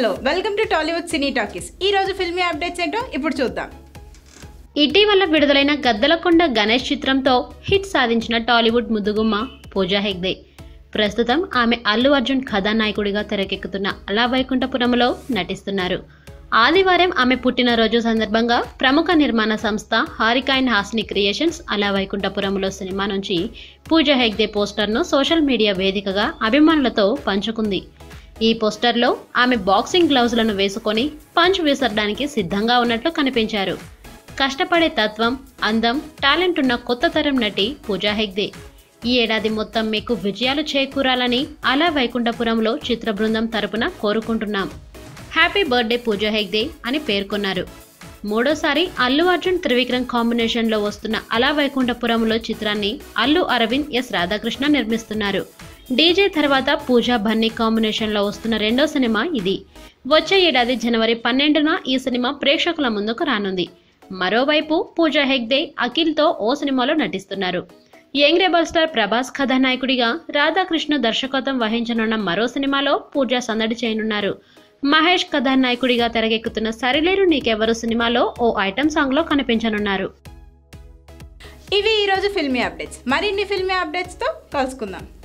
hello welcome to Tollywood cine talkies ఈ రోజు filmy updates ఏంటో ఇప్పుడు చూద్దాం ఇటీవల విడుదలైన గద్దలకొండ గణేష్ చిత్రంతో హిట్ సాధించిన టాలీవుడ్ ముద్దుగుమ్మ పూజా హెగ్దే ప్రస్తుతం ఆమె అల్లు అర్జున్ కథానాయకుడిగా తెరకెక్కుతున్న అలా వైకుంఠపురంలో నటిస్తున్నారు ఆదివారం ఆమె పుట్టినరోజు సందర్భంగా ప్రముఖ నిర్మాణ సంస్థ హారికా అండ్ హాస్ని క్రియేషన్స్ అలా వైకుంఠపురంలో సినిమా నుంచి పూజా హెగ్దే పోస్టర్ను సోషల్ మీడియా వేదికగా అభిమానులతో పంచుకుంది ఈ పోస్టర్లో ఆమె బాక్సింగ్ గ్లౌజులను వేసుకొని పంచ్ విసరడానికి సిద్ధంగా ఉన్నట్లు కనిపించారు కష్టపడే తత్వం అందం టాలెంట్ ఉన్న కొత్త తరం నటి పూజా హెగ్దే ఈ ఏడాది మొత్తం మీకు విజయాలు చేకూరాలని అలా వైకుంఠపురంలో చిత్ర బృందం తరపున కోరుకుంటున్నాం హ్యాపీ బర్త్డే పూజా హెగ్దే అని పేర్కొన్నారు మూడోసారి అల్లు అర్జున్ త్రివిక్రమ్ కాంబినేషన్లో వస్తున్న అలా వైకుంఠపురంలో చిత్రాన్ని అల్లు అరవింద్ ఎస్ రాధాకృష్ణ నిర్మిస్తున్నారు డీజే తర్వాత పూజా బన్నీ కాంబినేషన్లో వస్తున్న రెండో సినిమా ఇది వచ్చే ఏడాది జనవరి పన్నెండున ఈ సినిమా ప్రేక్షకుల ముందుకు రానుంది మరోవైపు పూజా హెగ్దే అఖిల్తో ఓ సినిమాలో నటిస్తున్నారు యంగ్ రెబల్ స్టార్ ప్రభాస్ కథానాయకుడిగా రాధాకృష్ణ దర్శకత్వం వహించనున్న మరో సినిమాలో పూజా సందడి చేయనున్నారు మహేష్ కథానాయకుడిగా తెరకెక్కుతున్న సరిలేరు నీకెవరు సినిమాలో ఓ ఐటమ్ సాంగ్లో కనిపించనున్నారు ఇవి ఈ రోజు ఫిల్మీ అప్డేట్స్ మరిన్ని ఫిల్మీ అప్డేట్స్తో కలుసుకుందాం